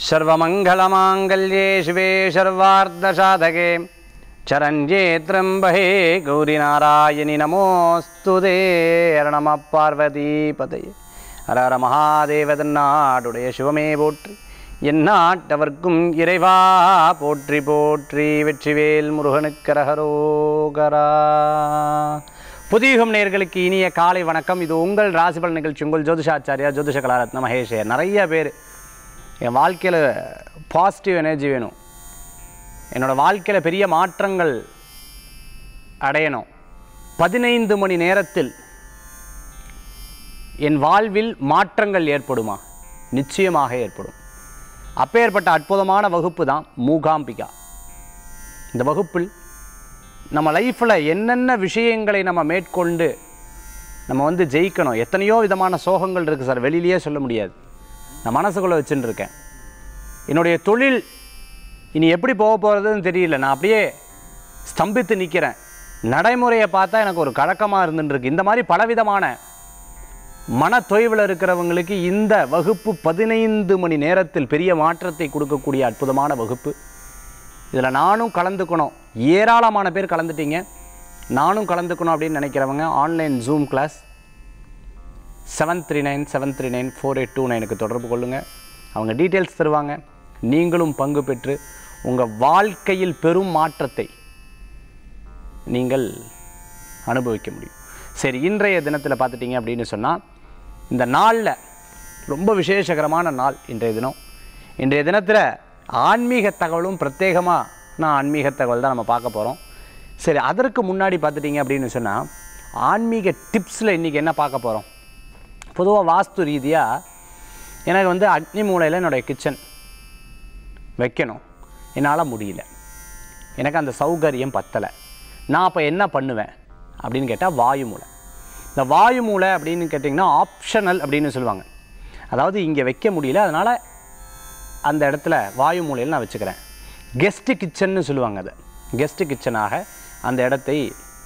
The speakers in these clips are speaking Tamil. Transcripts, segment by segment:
सर्वमङ्गलमाङ्गल्ये शिवे सर्वार्धसाधके चरञ्जे त्र्यम्बहे गौरिनारायणि नमोऽस्तु ते हर नमः பார்வதிபதையே ஹர ஹர மகாதேவதன்னாடுடைய சிவமே போற்றி எந்நாட்டவர்க்கும் இறைவா போற்றி போற்றி வெற்றிவேல் முருகனுக்கரகரோகரா புதியுகம் நேர்களுக்கு இனிய காலை வணக்கம் இது உங்கள் ராசிபல் நிகழ்ச்சி உங்கள் ஜோதிஷாச்சாரியா ஜோதிஷ கலாரத்ன மகேஷே நிறைய பேர் என் வாழ்க்கையில் பாசிட்டிவ் எனர்ஜி வேணும் என்னோடய வாழ்க்கையில் பெரிய மாற்றங்கள் அடையணும் பதினைந்து மணி நேரத்தில் என் வாழ்வில் மாற்றங்கள் ஏற்படுமா நிச்சயமாக ஏற்படும் அப்பேற்பட்ட அற்புதமான வகுப்பு தான் மூகாம்பிகா இந்த வகுப்பில் நம்ம லைஃப்பில் என்னென்ன விஷயங்களை நம்ம மேற்கொண்டு நம்ம வந்து ஜெயிக்கணும் எத்தனையோ விதமான சோகங்கள் இருக்குது சார் வெளியிலேயே சொல்ல முடியாது நான் மனசுக்குள்ளே வச்சுட்டு இருக்கேன் என்னுடைய தொழில் இனி எப்படி போக போகிறதுன்னு தெரியல நான் அப்படியே ஸ்தம்பித்து நிற்கிறேன் நடைமுறையை பார்த்தா எனக்கு ஒரு கழக்கமாக இருந்துருக்கு இந்த மாதிரி பலவிதமான மன தொய்வில் இருக்கிறவங்களுக்கு இந்த வகுப்பு பதினைந்து மணி நேரத்தில் பெரிய மாற்றத்தை கொடுக்கக்கூடிய அற்புதமான வகுப்பு இதில் நானும் கலந்துக்கணும் ஏராளமான பேர் கலந்துட்டீங்க நானும் கலந்துக்கணும் அப்படின்னு நினைக்கிறவங்க online zoom class seven three nine seven three nine four eight two நைனுக்கு தொடர்பு கொள்ளுங்கள் அவங்க டீட்டெயில்ஸ் தருவாங்க நீங்களும் பங்கு பெற்று உங்கள் வாழ்க்கையில் பெரும் மாற்றத்தை நீங்கள் அனுபவிக்க முடியும் சரி இன்றைய தினத்தில் பார்த்துட்டிங்க அப்படின்னு சொன்னால் இந்த நாளில் ரொம்ப விசேஷகரமான நாள் இன்றைய தினம் இன்றைய தினத்தில் ஆன்மீக தகவலும் பிரத்யேகமாக நான் ஆன்மீக தகவல் தான் நம்ம பார்க்க போகிறோம் சரி அதற்கு முன்னாடி பார்த்துட்டிங்க அப்படின்னு சொன்னால் ஆன்மீக டிப்ஸில் இன்றைக்கி என்ன பார்க்க போகிறோம் பொதுவாக வாஸ்து ரீதியாக எனக்கு வந்து அக்னி மூலையில் என்னுடைய கிச்சன் வைக்கணும் என்னால் முடியல எனக்கு அந்த சௌகரியம் பத்தலை நான் அப்போ என்ன பண்ணுவேன் அப்படின்னு கேட்டால் வாயு மூலை இந்த வாயு மூலை அப்படின்னு கேட்டிங்கன்னா ஆப்ஷனல் அப்படின்னு சொல்லுவாங்க அதாவது இங்கே வைக்க முடியல அதனால் அந்த இடத்துல வாயு மூலையில் நான் வச்சுக்கிறேன் கெஸ்ட்டு கிச்சன்னு சொல்லுவாங்க அதை கெஸ்ட்டு கிச்சனாக அந்த இடத்தை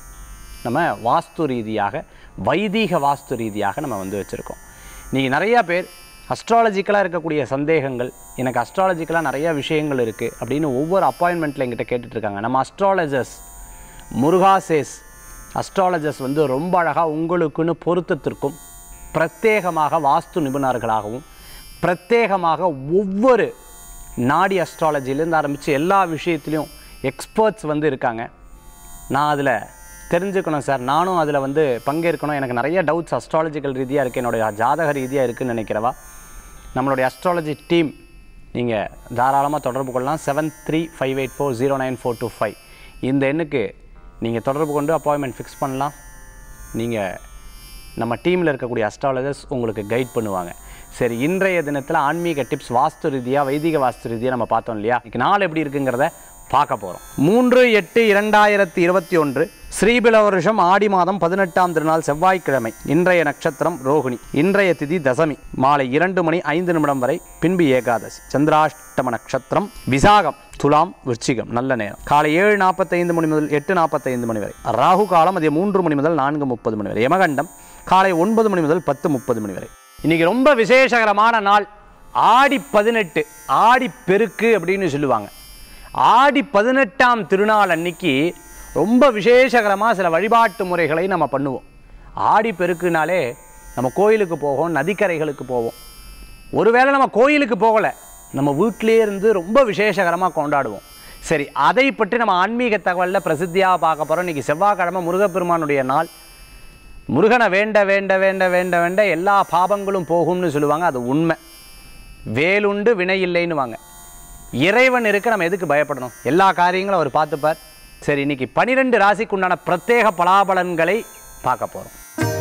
நம்ம வாஸ்து ரீதியாக வைதீக வாஸ்து ரீதியாக நம்ம வந்து வச்சுருக்கோம் நீங்கள் நிறையா பேர் அஸ்ட்ராலஜிக்கலாக இருக்கக்கூடிய சந்தேகங்கள் எனக்கு அஸ்ட்ராலஜிக்கலாக நிறையா விஷயங்கள் இருக்குது அப்படின்னு ஒவ்வொரு அப்பாயின்மெண்ட்டில் எங்கிட்ட கேட்டுட்ருக்காங்க நம்ம அஸ்ட்ராலஜர்ஸ் முருகாசேஸ் அஸ்ட்ராலஜர்ஸ் வந்து ரொம்ப அழகாக உங்களுக்குன்னு பொருத்தத்திற்கும் பிரத்யேகமாக வாஸ்து நிபுணர்களாகவும் பிரத்யேகமாக ஒவ்வொரு நாடி அஸ்ட்ராலஜிலேருந்து ஆரம்பித்து எல்லா விஷயத்துலேயும் எக்ஸ்பர்ட்ஸ் வந்து இருக்காங்க நான் அதில் தெரிஞ்சுக்கணும் சார் நானும் அதில் வந்து பங்கேற்கணும் எனக்கு நிறைய டவுட்ஸ் அஸ்ட்ராலஜிக்கல் ரீதியாக இருக்குது என்னுடைய ஜாதக ரீதியாக இருக்குதுன்னு நினைக்கிறவா நம்மளுடைய அஸ்ட்ராலஜி டீம் நீங்கள் தாராளமாக தொடர்பு கொள்ளலாம் seven three five eight four zero nine four two five இந்த எண்ணுக்கு நீங்கள் தொடர்பு கொண்டு அப்பாயின்மெண்ட் ஃபிக்ஸ் பண்ணலாம் நீங்கள் நம்ம டீமில் இருக்கக்கூடிய அஸ்ட்ராலஜர்ஸ் உங்களுக்கு கைட் பண்ணுவாங்க சரி இன்றைய தினத்தில் ஆன்மீக டிப்ஸ் வாஸ்து ரீதியாக வைதிக வாஸ்து ரீதியாக நம்ம பார்த்தோம் இல்லையா இன்னைக்கு நாள் எப்படி இருக்குங்கிறத பார்க்க போகிறோம் மூன்று எட்டு இரண்டாயிரத்தி இருபத்தி ஒன்று ஸ்ரீபில வருஷம் ஆடி மாதம் பதினெட்டாம் திருநாள் செவ்வாய்க்கிழமை இன்றைய நட்சத்திரம் ரோகிணி இன்றைய திதி தசமி மாலை இரண்டு மணி ஐந்து நிமிடம் வரை பின்பு ஏகாதசி சந்திராஷ்டம நட்சத்திரம் விசாகம் துலாம் விருச்சிகம் நல்ல நேரம் காலை ஏழு நாற்பத்தைந்து மணி முதல் எட்டு நாற்பத்தைந்து மணி வரை ராகு காலம் மதியம் மூன்று மணி முதல் நான்கு முப்பது மணி வரை யமகண்டம் காலை ஒன்பது மணி முதல் பத்து முப்பது மணி வரை இன்னைக்கு ரொம்ப விசேஷகரமான நாள் ஆடி பதினெட்டு ஆடி பெருக்கு அப்படின்னு சொல்லுவாங்க ஆடி பதினெட்டாம் திருநாள் அன்னைக்கு ரொம்ப விசேஷகரமாக சில வழிபாட்டு முறைகளை நம்ம பண்ணுவோம் ஆடி பெருக்குனாலே நம்ம கோயிலுக்கு போவோம் நதிக்கரைகளுக்கு போவோம் ஒருவேளை நம்ம கோயிலுக்கு போகலை நம்ம வீட்டிலே இருந்து ரொம்ப விசேஷகரமாக கொண்டாடுவோம் சரி அதை பற்றி நம்ம ஆன்மீக தகவலில் பிரசித்தியாக பார்க்க போகிறோம் இன்றைக்கி செவ்வாய்க்கிழமை முருகப்பெருமானுடைய நாள் முருகனை வேண்ட வேண்ட வேண்ட வேண்ட வேண்ட எல்லா பாபங்களும் போகும்னு சொல்லுவாங்க அது உண்மை வேலுண்டு வினை இல்லைன்னு வாங்க இறைவன் இருக்க நம்ம எதுக்கு பயப்படணும் எல்லா காரியங்களும் அவர் பார்த்துப்பார் சரி இன்னைக்கு பனிரெண்டு ராசிக்கு உண்டான பிரத்யேக பலாபலன்களை பார்க்க போகிறோம்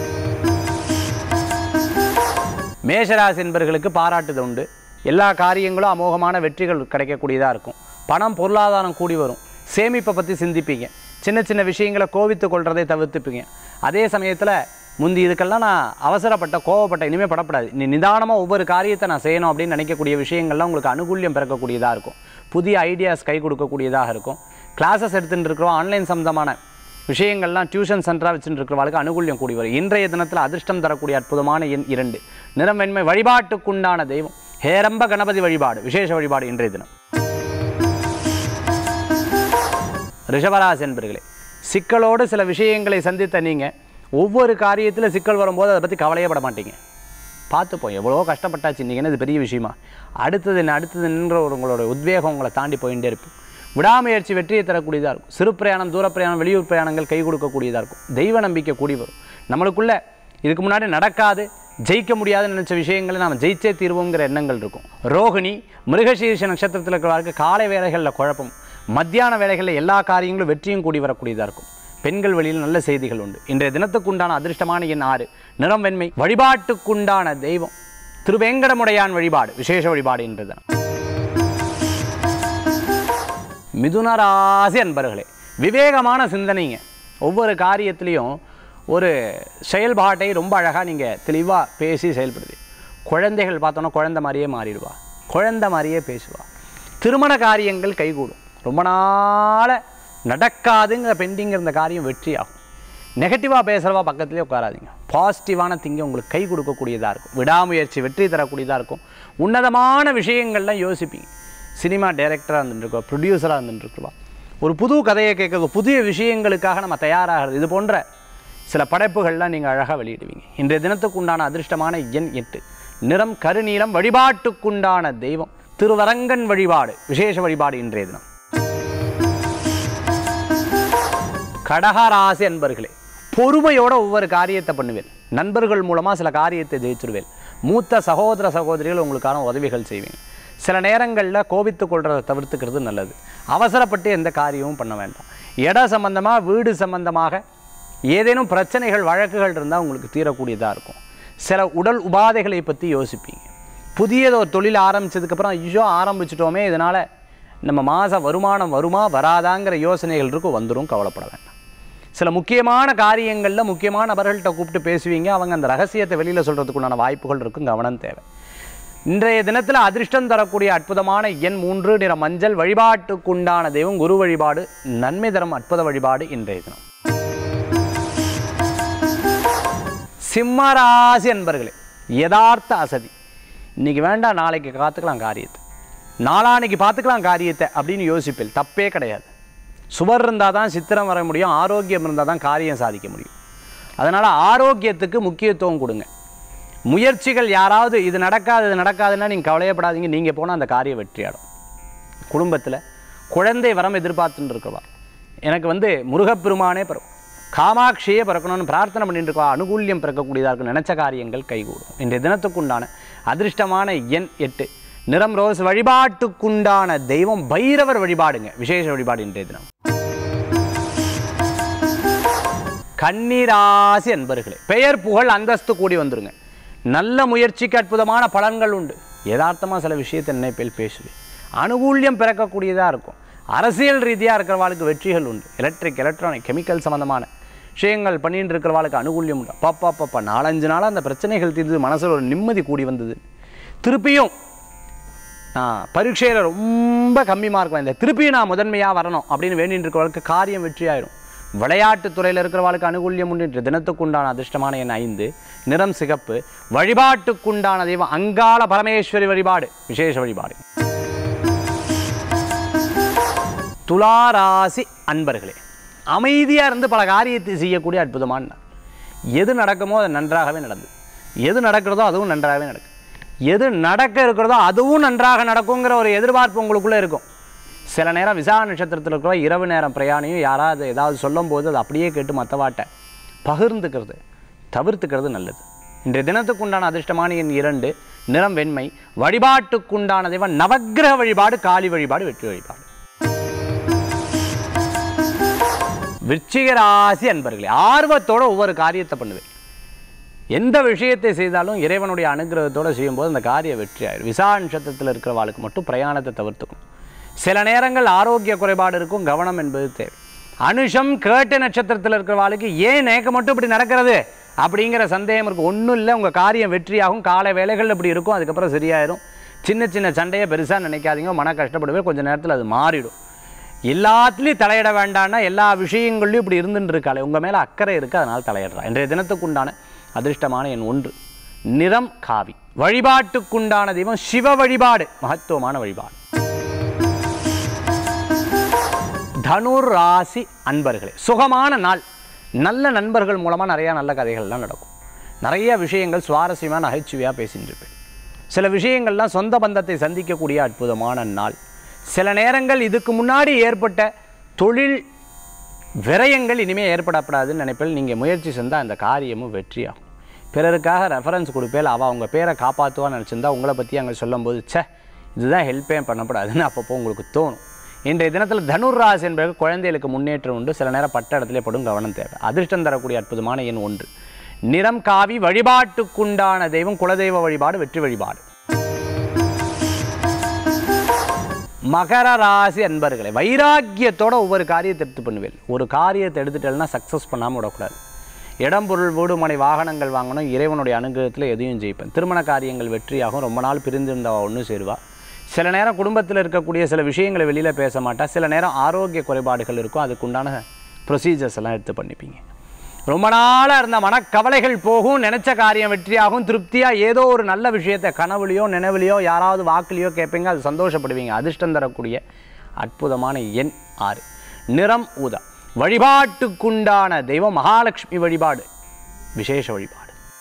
மேஷராசி என்பர்களுக்கு பாராட்டுது உண்டு எல்லா காரியங்களும் அமோகமான வெற்றிகள் கிடைக்கக்கூடியதாக இருக்கும் பணம் பொருளாதாரம் கூடி வரும் சேமிப்பை பற்றி சிந்திப்பீங்க சின்ன சின்ன விஷயங்களை கோவித்து கொள்றதை தவிர்த்துப்பீங்க அதே சமயத்தில் முந்தி இதுக்கெல்லாம் நான் அவசரப்பட்ட கோவப்பட்ட இனிமேல் படப்படாது நீ நிதானமாக ஒவ்வொரு காரியத்தை நான் செய்யணும் அப்படின்னு நினைக்கக்கூடிய விஷயங்கள்லாம் உங்களுக்கு அனுகூல்யம் பிறக்கக்கூடியதாக இருக்கும் புதிய ஐடியாஸ் கை கொடுக்கக்கூடியதாக இருக்கும் கிளாஸஸ் எடுத்துகிட்டு இருக்கிறோம் ஆன்லைன் சம்மந்தமான விஷயங்கள்லாம் டியூஷன் சென்டராக வச்சுட்டு இருக்கிறவளுக்கு அனுகூல்யம் கூடி வரும் இன்றைய தினத்தில் அதிர்ஷ்டம் தரக்கூடிய அற்புதமான எண் இரண்டு நிறம் வெண்மை வழிபாட்டுக்குண்டான தெய்வம் ஹேரம்ப கணபதி வழிபாடு விசேஷ வழிபாடு இன்றைய தினம் ரிஷபராசி என்பர்களே சிக்கலோடு சில விஷயங்களை சந்தித்த நீங்கள் ஒவ்வொரு காரியத்தில் சிக்கல் வரும்போது அதை பற்றி கவலையப்பட மாட்டீங்க பார்த்துப்போம் எவ்வளோ கஷ்டப்பட்டாச்சு இன்றைக்கி என்ன இது பெரிய விஷயமா அடுத்தது என்ன அடுத்தது நின்ற ஒரு உங்களோட உத்வேகம் உங்களை தாண்டி போயிட்டே இருக்கும் விடாமுயற்சி வெற்றியை தரக்கூடியதாக இருக்கும் சிறு பிரயாணம் தூர பிரயாணம் வெளியூர் பிரயாணங்கள் கை கொடுக்கக்கூடியதாக இருக்கும் தெய்வ நம்பிக்கை கூடி வரும் நம்மளுக்குள்ள இதுக்கு முன்னாடி நடக்காது ஜெயிக்க முடியாதுன்னு நினச்ச விஷயங்களை நாம் ஜெயிச்சே தீர்வோங்கிற எண்ணங்கள் இருக்கும் ரோகிணி மிருகசீர்ஷ நட்சத்திரத்தில் இருக்கிறவருக்கு காலை வேலைகளில் குழப்பம் மத்தியான வேலைகளில் எல்லா காரியங்களும் வெற்றியும் கூடி வரக்கூடியதாக இருக்கும் பெண்கள் வழியில் நல்ல செய்திகள் உண்டு இன்றைய தினத்துக்குண்டான அதிர்ஷ்டமான எண் ஆறு நிறம் வெண்மை வழிபாட்டுக்குண்டான தெய்வம் திருவேங்கடமுடையான் வழிபாடு விசேஷ வழிபாடு இன்றைய தினம் மிதுன ராசி அன்பர்களே விவேகமான சிந்தனைங்க ஒவ்வொரு காரியத்திலையும் ஒரு செயல்பாட்டை ரொம்ப அழகாக நீங்கள் தெளிவாக பேசி செயல்படுது குழந்தைகள் பார்த்தோன்னா குழந்தை மாதிரியே மாறிடுவா குழந்தை மாதிரியே பேசுவா திருமண காரியங்கள் கைகூடும் ரொம்ப நாள நடக்காதுங்கிற பெண்டிங் இருந்த காரியம் வெற்றியாகும் நெகட்டிவாக பேசுகிறவா பக்கத்துலேயே உட்காராதீங்க பாசிட்டிவான திங்க உங்களுக்கு கை கொடுக்கக்கூடியதாக இருக்கும் விடாமுயற்சி வெற்றி தரக்கூடியதாக இருக்கும் உன்னதமான விஷயங்கள்லாம் யோசிப்பீங்க சினிமா டைரக்டராக இருந்துருக்கோம் ப்ரொடியூசராக இருந்துருக்குவா ஒரு புது கதையை கேட்க புதிய விஷயங்களுக்காக நம்ம தயாராகிறது இது போன்ற சில படைப்புகள்லாம் நீங்கள் அழகாக வெளியிடுவீங்க இன்றைய தினத்துக்கு உண்டான அதிர்ஷ்டமான எண் எட்டு நிறம் கருநீலம் வழிபாட்டுக்குண்டான தெய்வம் திருவரங்கன் வழிபாடு விசேஷ வழிபாடு இன்றைய தினம் கடகராசி அன்பர்களே பொறுமையோட ஒவ்வொரு காரியத்தை பண்ணுவேன் நண்பர்கள் மூலமாக சில காரியத்தை ஜெயிச்சிருவேன் மூத்த சகோதர சகோதரிகள் உங்களுக்கான உதவிகள் செய்வீங்க சில நேரங்களில் கோபித்து கொள்றதை தவிர்த்துக்கிறது நல்லது அவசரப்பட்டு எந்த காரியமும் பண்ண வேண்டாம் இட சம்பந்தமாக வீடு சம்பந்தமாக ஏதேனும் பிரச்சனைகள் வழக்குகள் இருந்தால் உங்களுக்கு தீரக்கூடியதாக இருக்கும் சில உடல் உபாதைகளை பற்றி யோசிப்பீங்க புதியது ஒரு தொழில் ஆரம்பித்ததுக்கப்புறம் ஐயோ ஆரம்பிச்சிட்டோமே இதனால் நம்ம மாத வருமானம் வருமா வராதாங்கிற யோசனைகள் இருக்கும் வந்துடும் கவலைப்பட வேண்டாம் சில முக்கியமான காரியங்களில் முக்கியமான நபர்கள்ட்ட கூப்பிட்டு பேசுவீங்க அவங்க அந்த ரகசியத்தை வெளியில் சொல்கிறதுக்குண்டான வாய்ப்புகள் இருக்கும் கவனம் தேவை இன்றைய தினத்தில் அதிர்ஷ்டம் தரக்கூடிய அற்புதமான எண் மூன்று நிற மஞ்சள் வழிபாட்டுக்குண்டான தெய்வம் குரு வழிபாடு நன்மை தரும் அற்புத வழிபாடு இன்றைய தினம் சிம்மராசி அன்பர்களே யதார்த்த அசதி இன்னைக்கு வேண்டாம் நாளைக்கு காத்துக்கலாம் காரியத்தை நாளான்னைக்கு பார்த்துக்கலாம் காரியத்தை அப்படின்னு யோசிப்பேன் தப்பே கிடையாது சுவர் இருந்தால் தான் சித்திரம் வர முடியும் ஆரோக்கியம் இருந்தால் தான் காரியம் சாதிக்க முடியும் அதனால் ஆரோக்கியத்துக்கு முக்கியத்துவம் கொடுங்க முயற்சிகள் யாராவது இது நடக்காது இது நடக்காதுன்னா நீங்கள் கவலையப்படாதீங்க நீங்கள் போனால் அந்த காரியம் வெற்றியாடும் குடும்பத்தில் குழந்தை வரம் எதிர்பார்த்துட்டு இருக்கவா எனக்கு வந்து முருகப்பெருமானே பிறக்கும் காமாட்சியே பிறக்கணும்னு பிரார்த்தனை பண்ணிட்டு இருக்கவா அனுகூல்யம் பிறக்கக்கூடியதாக இருக்கும் நினைச்ச காரியங்கள் கைகூடும் இன்றைய தினத்துக்குண்டான அதிர்ஷ்டமான எண் எட்டு நிறம் ரோஸ் வழிபாட்டுக்குண்டான தெய்வம் பைரவர் வழிபாடுங்க விசேஷ வழிபாடு இன்றைய தினம் கன்னிராசி அன்பர்களே பெயர் புகழ் அந்தஸ்து கூடி வந்துருங்க நல்ல முயற்சிக்கு அற்புதமான பலன்கள் உண்டு யதார்த்தமாக சில விஷயத்தை நினைப்பில் பேசுவேன் அனுகூல்யம் பிறக்கக்கூடியதாக இருக்கும் அரசியல் ரீதியாக இருக்கிறவாளுக்கு வெற்றிகள் உண்டு எலக்ட்ரிக் எலக்ட்ரானிக் கெமிக்கல் சம்மந்தமான விஷயங்கள் பண்ணிட்டு இருக்கிறவாளுக்கு அனுகூல்யம் உண்டு பாப்பா பாப்பா நாலஞ்சு நாளாக அந்த பிரச்சனைகள் தீர்ந்து மனசில் ஒரு நிம்மதி கூடி வந்தது திருப்பியும் நான் பரீட்சையில் ரொம்ப கம்மி மார்க் வாய்ந்தேன் திருப்பியும் நான் முதன்மையாக வரணும் அப்படின்னு வேண்டிட்டு இருக்கிறவளுக்கு காரியம் வெற்றியாயிரும் விளையாட்டுத் துறையில் இருக்கிறவளுக்கு அனுகூல்யம் உண்டு இன்று தினத்துக்குண்டான அதிர்ஷ்டமான எண் ஐந்து நிறம் சிகப்பு வழிபாட்டுக்குண்டான தெய்வம் அங்காள பரமேஸ்வரி வழிபாடு விசேஷ வழிபாடு துளாராசி அன்பர்களே அமைதியாக இருந்து பல காரியத்தை செய்யக்கூடிய அற்புதமான நாள் எது நடக்குமோ அது நன்றாகவே நடந்தது எது நடக்கிறதோ அதுவும் நன்றாகவே நடக்கும் எது நடக்க இருக்கிறதோ அதுவும் நன்றாக நடக்குங்கிற ஒரு எதிர்பார்ப்பு உங்களுக்குள்ளே இருக்கும் சில நேரம் விசா நட்சத்திரத்தில் இருக்கிற இரவு நேரம் பிரயாணியும் யாராவது ஏதாவது சொல்லும்போது அதை அப்படியே கேட்டு மற்றவாட்ட பகிர்ந்துக்கிறது தவிர்த்துக்கிறது நல்லது இன்றைய தினத்துக்குண்டான அதிர்ஷ்டமான எண் இரண்டு நிறம் வெண்மை வழிபாட்டுக்குண்டான தெய்வம் நவக்கிரக வழிபாடு காளி வழிபாடு வெற்றி வழிபாடு விருச்சிக ராசி அன்பர்களே ஆர்வத்தோட ஒவ்வொரு காரியத்தை பண்ணுவேன் எந்த விஷயத்தை செய்தாலும் இறைவனுடைய அனுகிரகத்தோடு செய்யும்போது அந்த காரியம் வெற்றி ஆயிடும் விசா நட்சத்திரத்தில் இருக்கிறவாளுக்கு மட்டும் பிரயாணத்தை தவிர்த்துக்கும் சில நேரங்கள் ஆரோக்கிய குறைபாடு இருக்கும் கவனம் என்பது தேவை அனுஷம் கேட்ட நட்சத்திரத்தில் இருக்கிறவாளுக்கு ஏன் நேக்க மட்டும் இப்படி நடக்கிறது அப்படிங்கிற சந்தேகம் இருக்கும் ஒன்றும் இல்லை உங்கள் காரியம் வெற்றியாகும் காலை வேலைகள் இப்படி இருக்கும் அதுக்கப்புறம் சரியாயிரும் சின்ன சின்ன சண்டையை பெருசாக நினைக்காதீங்க மன கஷ்டப்படுவே கொஞ்சம் நேரத்தில் அது மாறிடும் எல்லாத்துலேயும் தலையிட வேண்டாம்னா எல்லா விஷயங்கள்லையும் இப்படி இருந்துட்டு இருக்காளே உங்கள் மேலே அக்கறை இருக்குது அதனால் தலையிடுறா இன்றைய தினத்துக்குண்டான அதிர்ஷ்டமான என் ஒன்று நிறம் காவி வழிபாட்டுக்குண்டான தெய்வம் சிவ வழிபாடு மகத்துவமான வழிபாடு தனுர் ராசி அன்பர்களே சுகமான நாள் நல்ல நண்பர்கள் மூலமாக நிறையா நல்ல கதைகள்லாம் நடக்கும் நிறைய விஷயங்கள் சுவாரஸ்யமாக நகைச்சுவையாக பேசிட்டு இருப்பேன் சில விஷயங்கள்லாம் சொந்த பந்தத்தை சந்திக்கக்கூடிய அற்புதமான நாள் சில நேரங்கள் இதுக்கு முன்னாடி ஏற்பட்ட தொழில் விரயங்கள் இனிமேல் ஏற்படப்படாதுன்னு நினைப்பேன் நீங்கள் முயற்சி செஞ்சால் அந்த காரியமும் வெற்றியாகும் பிறருக்காக ரெஃபரன்ஸ் கொடுப்பேன் அவள் அவங்க பேரை காப்பாற்றுவான்னு நினச்சிருந்தா உங்களை பற்றி அங்கே சொல்லும்போது ச்சே இதுதான் ஹெல்ப்பே பண்ணப்படாதுன்னு அப்பப்போ உங்களுக்கு தோணும் இன்றைய தினத்தில் தனுர் ராசி என்பது குழந்தைகளுக்கு முன்னேற்றம் உண்டு சில நேரம் பட்ட இடத்துல படும் கவனம் தேவை அதிர்ஷ்டம் தரக்கூடிய அற்புதமான எண் ஒன்று நிறம் காவி வழிபாட்டுக்குண்டான தெய்வம் குலதெய்வ வழிபாடு வெற்றி வழிபாடு மகர ராசி அன்பர்களே வைராக்கியத்தோட ஒவ்வொரு காரியத்தை எடுத்து பண்ணுவேன் ஒரு காரியத்தை எடுத்துட்டேன்னா சக்ஸஸ் பண்ணாமல் விடக்கூடாது இடம் பொருள் வீடு மனை வாகனங்கள் வாங்கணும் இறைவனுடைய அனுகிரகத்தில் எதையும் ஜெயிப்பேன் திருமண காரியங்கள் வெற்றியாகும் ரொம்ப நாள் பிரிந்திருந்தவ ஒன்று சேருவா சில நேரம் குடும்பத்தில் இருக்கக்கூடிய சில விஷயங்களை வெளியில் பேச மாட்டா சில நேரம் ஆரோக்கிய குறைபாடுகள் இருக்கும் அதுக்குண்டான ப்ரொசீஜர்ஸ் எல்லாம் எடுத்து பண்ணிப்பீங்க ரொம்ப நாளாக இருந்த மனக்கவலைகள் போகும் நினச்ச காரியம் வெற்றியாகும் திருப்தியாக ஏதோ ஒரு நல்ல விஷயத்தை கனவுலையோ நினைவுலையோ யாராவது வாக்குலையோ கேட்பீங்க அது சந்தோஷப்படுவீங்க அதிர்ஷ்டம் தரக்கூடிய அற்புதமான எண் ஆறு நிறம் ஊதா வழிபாட்டுக்குண்டான தெய்வம் மகாலட்சுமி வழிபாடு விசேஷ வழிபாடு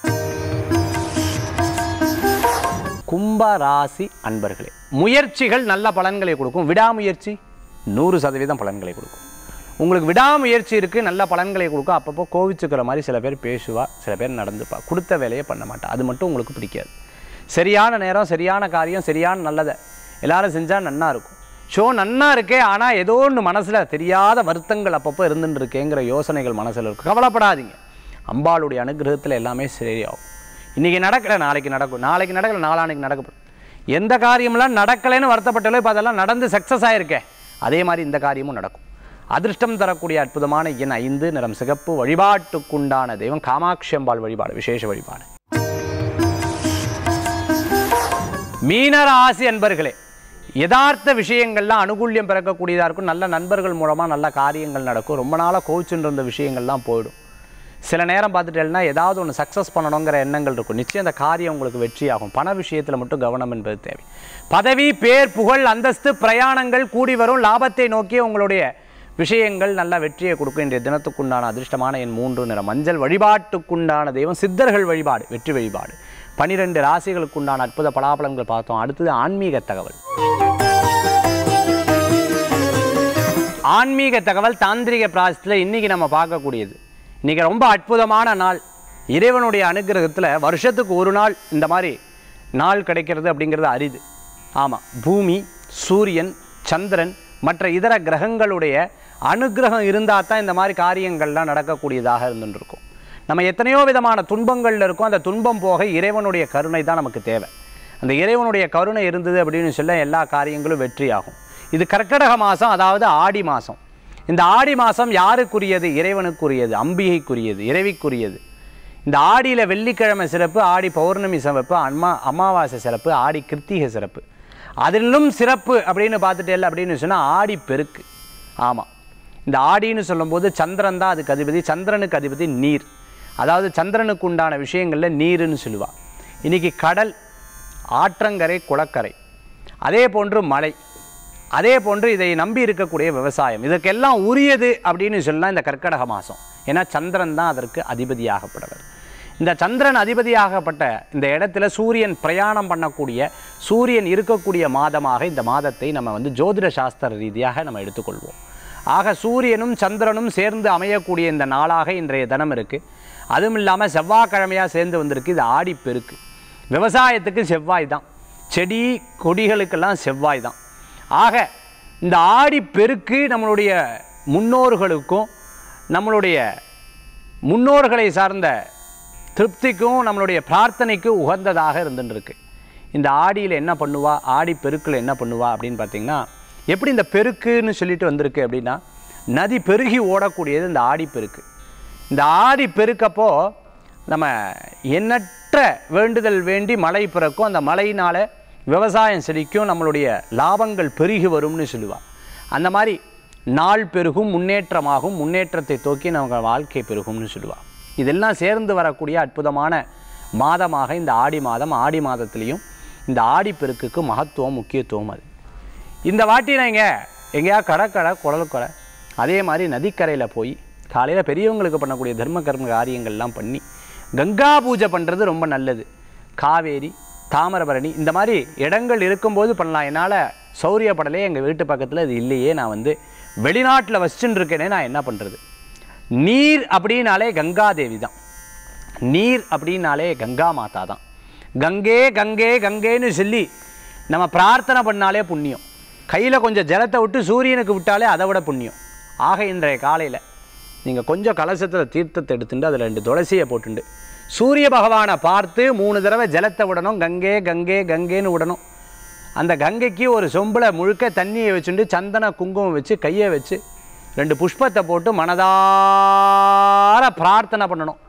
கும்ப ராசி அன்பர்களே முயற்சிகள் நல்ல பலன்களை கொடுக்கும் விடாமுயற்சி நூறு சதவீதம் பலன்களை கொடுக்கும் உங்களுக்கு விடாமுயற்சி இருக்குது நல்ல பலன்களை கொடுக்கும் அப்பப்போ கோவிச்சுக்கிற மாதிரி சில பேர் பேசுவா சில பேர் நடந்துப்பா கொடுத்த வேலையை பண்ண மாட்டா அது மட்டும் உங்களுக்கு பிடிக்காது சரியான நேரம் சரியான காரியம் சரியான நல்லதை எல்லாரும் செஞ்சால் நன்னா இருக்கும் ஷோ நன்னா இருக்கே ஆனால் ஏதோ ஒன்று மனசில் தெரியாத வருத்தங்கள் அப்பப்போ இருந்துட்டு இருக்கேங்கிற யோசனைகள் மனசில் இருக்கும் கவலைப்படாதீங்க அம்பாளுடைய அனுகிரகத்தில் எல்லாமே சரியாகும் இன்றைக்கி நடக்கல நாளைக்கு நடக்கும் நாளைக்கு நடக்கல நாளானைக்கு நடக்கப்படும் எந்த காரியம்லாம் நடக்கலைன்னு வருத்தப்பட்டாலும் இப்போ அதெல்லாம் நடந்து சக்ஸஸ் ஆயிருக்கே அதே மாதிரி இந்த காரியமும் நடக்கும் அதிர்ஷ்டம் தரக்கூடிய அற்புதமான எண் ஐந்து நிறம் சிகப்பு வழிபாட்டுக்குண்டான தெய்வம் காமாட்சி அம்பாள் வழிபாடு விசேஷ வழிபாடு மீனராசி அன்பர்களே யதார்த்த விஷயங்கள்லாம் அனுகூல்யம் பிறக்கக்கூடியதாக இருக்கும் நல்ல நண்பர்கள் மூலமாக நல்ல காரியங்கள் நடக்கும் ரொம்ப நாளாக கோச்சுட்டு இருந்த விஷயங்கள்லாம் போயிடும் சில நேரம் பார்த்துட்டேன்னா ஏதாவது ஒன்று சக்ஸஸ் பண்ணணுங்கிற எண்ணங்கள் இருக்கும் நிச்சயம் அந்த காரியம் உங்களுக்கு வெற்றியாகும் பண விஷயத்தில் மட்டும் கவனம் என்பது தேவை பதவி பேர் புகழ் அந்தஸ்து பிரயாணங்கள் கூடி வரும் லாபத்தை நோக்கிய உங்களுடைய விஷயங்கள் நல்ல வெற்றியை கொடுக்கும் இன்றைய தினத்துக்குண்டான அதிர்ஷ்டமான என் மூன்று நிறம் மஞ்சள் வழிபாட்டுக்குண்டான தெய்வம் சித்தர்கள் வழிபாடு வெற்றி வழிபாடு பனிரெண்டு ராசிகளுக்குண்டான அற்புத பலாபலன்கள் பார்த்தோம் அடுத்தது ஆன்மீக தகவல் ஆன்மீக தகவல் தாந்திரிக பிராசத்தில் இன்றைக்கி நம்ம பார்க்கக்கூடியது இன்றைக்கி ரொம்ப அற்புதமான நாள் இறைவனுடைய அனுகிரகத்தில் வருஷத்துக்கு ஒரு நாள் இந்த மாதிரி நாள் கிடைக்கிறது அப்படிங்கிறது அரிது ஆமாம் பூமி சூரியன் சந்திரன் மற்ற இதர கிரகங்களுடைய அனுகிரகம் இருந்தால் தான் இந்த மாதிரி காரியங்கள்லாம் நடக்கக்கூடியதாக இருந்துட்டு இருக்கும் நம்ம எத்தனையோ விதமான துன்பங்களில் இருக்கோம் அந்த துன்பம் போக இறைவனுடைய கருணை தான் நமக்கு தேவை அந்த இறைவனுடைய கருணை இருந்தது அப்படின்னு சொல்ல எல்லா காரியங்களும் வெற்றியாகும் இது கர்க்கடக மாதம் அதாவது ஆடி மாதம் இந்த ஆடி மாதம் யாருக்குரியது இறைவனுக்குரியது அம்பிகைக்குரியது இறைவிக்குரியது இந்த ஆடியில் வெள்ளிக்கிழமை சிறப்பு ஆடி பௌர்ணமி சிறப்பு அம்மா அமாவாசை சிறப்பு ஆடி கிருத்திகை சிறப்பு அதிலும் சிறப்பு அப்படின்னு பார்த்துட்டே அப்படின்னு சொன்னால் ஆடி பெருக்கு ஆமாம் இந்த ஆடின்னு சொல்லும்போது சந்திரன் தான் அதுக்கு அதிபதி சந்திரனுக்கு அதிபதி நீர் அதாவது சந்திரனுக்கு உண்டான விஷயங்களில் நீருன்னு சொல்லுவா இன்றைக்கி கடல் ஆற்றங்கரை குளக்கரை அதே போன்று மலை அதே போன்று இதை நம்பி இருக்கக்கூடிய விவசாயம் இதற்கெல்லாம் உரியது அப்படின்னு சொல்லலாம் இந்த கர்க்கடக மாதம் ஏன்னா சந்திரன் தான் அதற்கு அதிபதியாகப்படவர் இந்த சந்திரன் அதிபதியாகப்பட்ட இந்த இடத்துல சூரியன் பிரயாணம் பண்ணக்கூடிய சூரியன் இருக்கக்கூடிய மாதமாக இந்த மாதத்தை நம்ம வந்து ஜோதிட சாஸ்திர ரீதியாக நம்ம எடுத்துக்கொள்வோம் ஆக சூரியனும் சந்திரனும் சேர்ந்து அமையக்கூடிய இந்த நாளாக இன்றைய தினம் இருக்குது அதுவும் இல்லாமல் செவ்வாய்க்கிழமையாக சேர்ந்து வந்திருக்கு இது ஆடிப்பெருக்கு விவசாயத்துக்கு செவ்வாய் தான் செடி கொடிகளுக்கெல்லாம் செவ்வாய் தான் ஆக இந்த ஆடி பெருக்கு நம்மளுடைய முன்னோர்களுக்கும் நம்மளுடைய முன்னோர்களை சார்ந்த திருப்திக்கும் நம்மளுடைய பிரார்த்தனைக்கும் உகந்ததாக இருந்துருக்கு இந்த ஆடியில் என்ன பண்ணுவா ஆடி பெருக்கில் என்ன பண்ணுவா அப்படின்னு பார்த்தீங்கன்னா எப்படி இந்த பெருக்குன்னு சொல்லிட்டு வந்திருக்கு அப்படின்னா நதி பெருகி ஓடக்கூடியது இந்த ஆடி பெருக்கு இந்த ஆடி பெருக்கப்போ நம்ம எண்ணற்ற வேண்டுதல் வேண்டி மழை பிறக்கும் அந்த மழையினால் விவசாயம் செழிக்கும் நம்மளுடைய லாபங்கள் பெருகி வரும்னு சொல்லுவாள் அந்த மாதிரி நாள் பெருகும் முன்னேற்றமாகும் முன்னேற்றத்தை தோக்கி நம்ம வாழ்க்கை பெருகும்னு சொல்லுவாள் இதெல்லாம் சேர்ந்து வரக்கூடிய அற்புதமான மாதமாக இந்த ஆடி மாதம் ஆடி மாதத்துலேயும் இந்த ஆடி பெருக்குக்கு மகத்துவம் முக்கியத்துவம் அது இந்த வாட்டி நீங்கள் எங்கேயா கடற்கரை குடலுக்கடை அதே மாதிரி நதிக்கரையில் போய் காலையில் பெரியவங்களுக்கு பண்ணக்கூடிய தர்ம கர்ம காரியங்கள்லாம் பண்ணி கங்கா பூஜை பண்ணுறது ரொம்ப நல்லது காவேரி தாமிரபரணி இந்த மாதிரி இடங்கள் இருக்கும்போது பண்ணலாம் என்னால் சௌரியப்படலே எங்கள் வீட்டு பக்கத்தில் இது இல்லையே நான் வந்து வெளிநாட்டில் வச்சுட்டு இருக்கேனே நான் என்ன பண்ணுறது நீர் அப்படின்னாலே கங்காதேவி தான் நீர் அப்படின்னாலே கங்கா மாதா தான் கங்கே கங்கே கங்கேன்னு சொல்லி நம்ம பிரார்த்தனை பண்ணாலே புண்ணியம் கையில் கொஞ்சம் ஜலத்தை விட்டு சூரியனுக்கு விட்டாலே அதை விட புண்ணியம் ஆக இன்றைய காலையில் நீங்கள் கொஞ்சம் கலசத்தில் தீர்த்தத்தை எடுத்துட்டு அதில் ரெண்டு துளசியை போட்டுண்டு சூரிய பகவானை பார்த்து மூணு தடவை ஜலத்தை விடணும் கங்கே கங்கே கங்கேன்னு விடணும் அந்த கங்கைக்கு ஒரு சொம்பில் முழுக்க தண்ணியை வச்சுட்டு சந்தன குங்குமம் வச்சு கையை வச்சு ரெண்டு புஷ்பத்தை போட்டு மனதார பிரார்த்தனை பண்ணணும்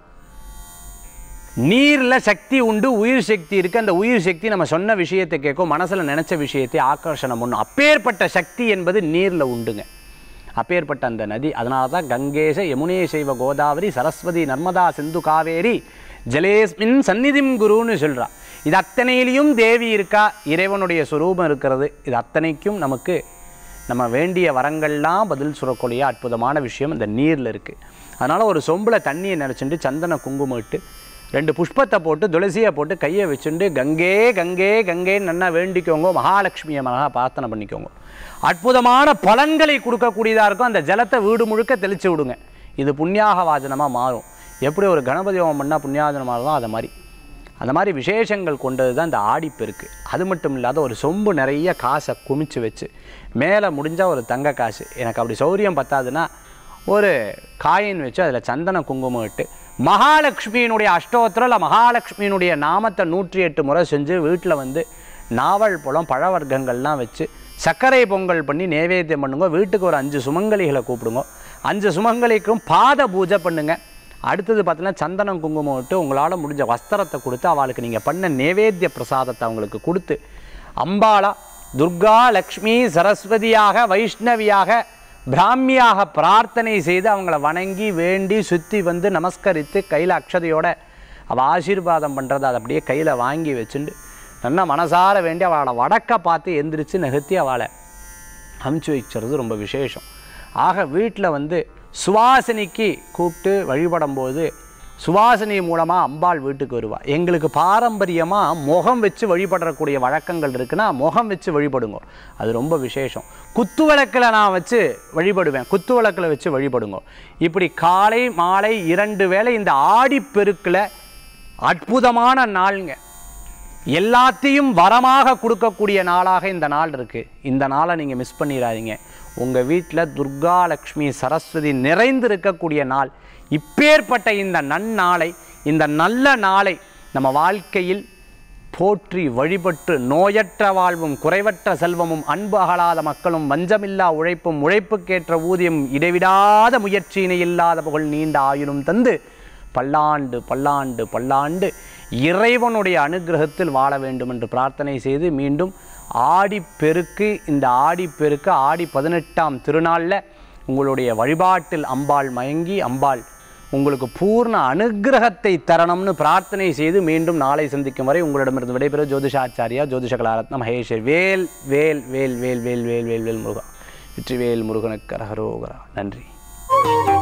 நீரில் சக்தி உண்டு உயிர் சக்தி இருக்குது அந்த உயிர் சக்தி நம்ம சொன்ன விஷயத்தை கேட்கும் மனசில் நினச்ச விஷயத்தை ஆக்கர்ஷணம் பண்ணும் அப்பேற்பட்ட சக்தி என்பது நீரில் உண்டுங்க அப்பேற்பட்ட அந்த நதி அதனால தான் கங்கேச யமுனே சைவ கோதாவரி சரஸ்வதி நர்மதா சிந்து காவேரி ஜலேஸ்மின் சந்நிதிம் குருன்னு சொல்றா இது அத்தனையிலையும் தேவி இருக்கா இறைவனுடைய சுரூபம் இருக்கிறது இது அத்தனைக்கும் நமக்கு நம்ம வேண்டிய வரங்கள்லாம் பதில் சுரக்கூடிய அற்புதமான விஷயம் இந்த நீரில் இருக்குது அதனால் ஒரு சொம்பில் தண்ணியை நினச்சிட்டு சந்தன குங்குமம் இட்டு ரெண்டு புஷ்பத்தை போட்டு துளசியை போட்டு கையை வச்சுட்டு கங்கே கங்கே கங்கேன்னு நல்லா வேண்டிக்கோங்க மகாலட்சுமியை மகா பிரார்த்தனை பண்ணிக்கோங்க அற்புதமான பலன்களை கொடுக்கக்கூடியதாக இருக்கும் அந்த ஜலத்தை வீடு முழுக்க தெளித்து விடுங்க இது புண்ணியாக வாஜனமாக மாறும் எப்படி ஒரு கணபதி ஹோமம் பண்ணால் புண்ணியாஜனம் மாறுதோ அதை மாதிரி அந்த மாதிரி விசேஷங்கள் கொண்டது தான் இந்த ஆடிப்பெருக்கு அது மட்டும் இல்லாத ஒரு சொம்பு நிறைய காசை குமிச்சு வச்சு மேலே முடிஞ்சால் ஒரு தங்க காசு எனக்கு அப்படி சௌரியம் பத்தாதுன்னா ஒரு காயின் வச்சு அதில் சந்தன குங்குமம் இட்டு மகாலட்சுமியினுடைய அஷ்டோத்திரம் இல்லை மகாலட்சுமியினுடைய நாமத்தை நூற்றி எட்டு முறை செஞ்சு வீட்டில் வந்து நாவல் பழம் பழ வர்க்கங்கள்லாம் வச்சு சர்க்கரை பொங்கல் பண்ணி நைவேத்தியம் பண்ணுங்க வீட்டுக்கு ஒரு அஞ்சு சுமங்கலிகளை கூப்பிடுங்க அஞ்சு சுமங்கலிக்கும் பாத பூஜை பண்ணுங்க அடுத்தது பார்த்தீங்கன்னா சந்தனம் குங்குமம் விட்டு உங்களால் முடிஞ்ச வஸ்திரத்தை கொடுத்து அவளுக்கு நீங்கள் பண்ண நைவேத்திய பிரசாதத்தை அவங்களுக்கு கொடுத்து அம்பாளா துர்கா லக்ஷ்மி சரஸ்வதியாக வைஷ்ணவியாக பிராமியாக பிரார்த்தனை செய்து அவங்கள வணங்கி வேண்டி சுற்றி வந்து நமஸ்கரித்து கையில் அக்ஷதையோட அவள் ஆசீர்வாதம் பண்ணுறதை அதை அப்படியே கையில் வாங்கி வச்சுண்டு நல்லா மனசார வேண்டி அவளை வடக்க பார்த்து எந்திரிச்சு நகர்த்தி அவளை அமுச்சு வச்சுறது ரொம்ப விசேஷம் ஆக வீட்டில் வந்து சுவாசினிக்கு கூப்பிட்டு வழிபடும்போது சுவாசினி மூலமாக அம்பாள் வீட்டுக்கு வருவாள் எங்களுக்கு பாரம்பரியமாக முகம் வச்சு வழிபடக்கூடிய வழக்கங்கள் இருக்குன்னா முகம் வச்சு வழிபடுங்க அது ரொம்ப விசேஷம் குத்து விளக்கில் நான் வச்சு வழிபடுவேன் குத்து விளக்கில் வச்சு வழிபடுங்க இப்படி காலை மாலை இரண்டு வேளை இந்த ஆடிப்பெருக்கில் அற்புதமான நாளுங்க எல்லாத்தையும் வரமாக கொடுக்கக்கூடிய நாளாக இந்த நாள் இருக்குது இந்த நாளை நீங்கள் மிஸ் பண்ணிடாதீங்க உங்கள் வீட்டில் துர்கா லக்ஷ்மி சரஸ்வதி நிறைந்து இருக்கக்கூடிய நாள் இப்பேற்பட்ட இந்த நன்னாளை இந்த நல்ல நாளை நம்ம வாழ்க்கையில் போற்றி வழிபட்டு நோயற்ற வாழ்வும் குறைவற்ற செல்வமும் அன்பு அகலாத மக்களும் வஞ்சமில்லா உழைப்பும் உழைப்புக்கேற்ற ஊதியம் இடைவிடாத முயற்சியினை இல்லாத புகழ் நீண்ட ஆயுளும் தந்து பல்லாண்டு பல்லாண்டு பல்லாண்டு இறைவனுடைய அனுகிரகத்தில் வாழ வேண்டும் என்று பிரார்த்தனை செய்து மீண்டும் ஆடிப்பெருக்கு இந்த ஆடிப்பெருக்கு ஆடி பதினெட்டாம் திருநாளில் உங்களுடைய வழிபாட்டில் அம்பாள் மயங்கி அம்பாள் உங்களுக்கு பூர்ண அனுகிரகத்தை தரணும்னு பிரார்த்தனை செய்து மீண்டும் நாளை சந்திக்கும் வரை உங்களிடமிருந்து விடைபெறும் ஜோதிஷாச்சாரியா ஜோதிஷ கலாரத்ன மகேஷர் வேல் வேல் வேல் வேல் வேல் வேல் வேல் வேல் முருகா வெற்றிவேல் முருகனுக்கு அரகரோகரா நன்றி